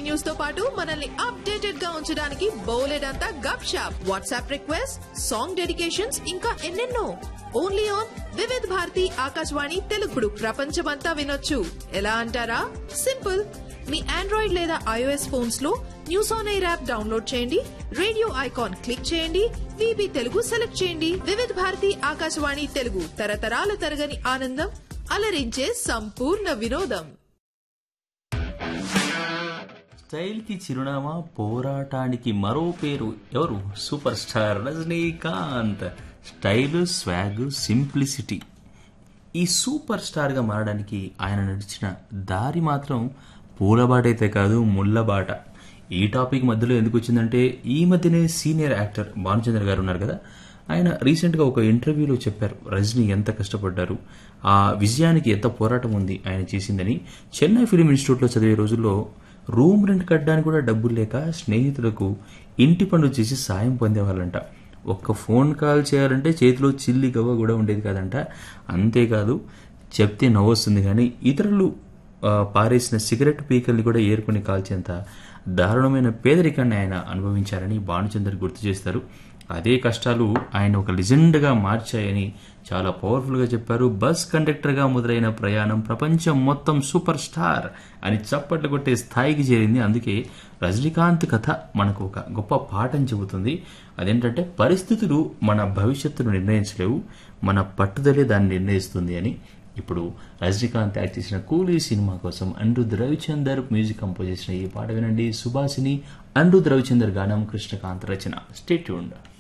news తో పాటు మనల్ని అప్డేటెడ్ గా ఉంచడానికి బోలెడంతా గప్ షాప్ వాట్సాప్ రిక్వెస్ట్ సాంగ్ డెడికేషన్స్ ఇంకా ఎన్నెన్నో ఓన్లీ ఆన్ వివిధ్ భారతి ఆకాశవాణి తెలుగుడు ప్రపంచమంతా వినొచ్చు ఎలా అంటారా సింపుల్ మీ ఆండ్రాయిడ్ లేదా ఐఓఎస్ ఫోన్స్ లో news on air app download చేయండి రేడియో ఐకాన్ క్లిక్ చేయండి విబి తెలుగు సెలెక్ట్ చేయండి వివిధ భారతి ఆకాశవాణి తెలుగు తరతరాల తరగని ఆనందం అలరించే సంపూర్ణ వినోదం స్టైల్కి చిరునామా పోరాటానికి మరో పేరు ఎవరు super star Rajinikanth style swag simplicity ఈ సూపర్ స్టార్గా మారడానికి ఆయన నడిచిన దారి మాత్రం పూలబాటైతే కాదు ముళ్ళబాట ఈ టాపిక్ మధ్యలో ఎందుకు వచ్చిందంటే ఈ మధ్యనే సీనియర్ యాక్టర్ భానుచంద్ర గారు ఉన్నారు కదా ఆయన రీసెంట్గా ఒక ఇంటర్వ్యూలో చెప్పారు రజనీ ఎంత కష్టపడ్డారు ఆ విజయానికి ఎంత పోరాటం ఉంది ఆయన చేసిందని చెన్నై ఫిలిం ఇన్స్టిట్యూట్లో చదివే రోజుల్లో రూమ్ రెంట్ కట్టడానికి కూడా డబ్బులు లేక స్నేహితులకు ఇంటి పనులు చేసి సాయం పొందేవాళ్ళంట ఒక్క ఫోన్ కాల్ చేయాలంటే చేతిలో చిల్లి గవ్వ కూడా ఉండేది కాదంట అంతేకాదు చెప్తే నవ్వొస్తుంది కానీ ఇతరులు ఆ, పారేసిన సిగరెట్ పీకల్ని కూడా ఏరుకుని కాల్చేంత దారుణమైన పేదరికాన్ని ఆయన అనుభవించారని భానుచందర్ గుర్తు చేస్తారు అదే కష్టాలు ఆయన ఒక లిజెండ్గా మార్చాయని చాలా పవర్ఫుల్గా చెప్పారు బస్ కండక్టర్గా మొదలైన ప్రయాణం ప్రపంచం మొత్తం సూపర్ స్టార్ అని చప్పట్లు కొట్టే స్థాయికి చేరింది అందుకే రజనీకాంత్ కథ మనకు ఒక గొప్ప పాఠం చెబుతుంది అదేంటంటే పరిస్థితులు మన భవిష్యత్తును నిర్ణయించలేవు మన పట్టుదలే దాన్ని నిర్ణయిస్తుంది అని ఇప్పుడు రజనీకాంత్ యాక్ట్ చేసిన కూలీ సినిమా కోసం అనిరుద్ రవిచందర్ మ్యూజిక్ కంపోజ్ చేసిన ఈ పాట వినండి సుభాషిని అనిరుద్ రవిచందర్ గానం కృష్ణకాంత్ రచన స్టేట్యూండ్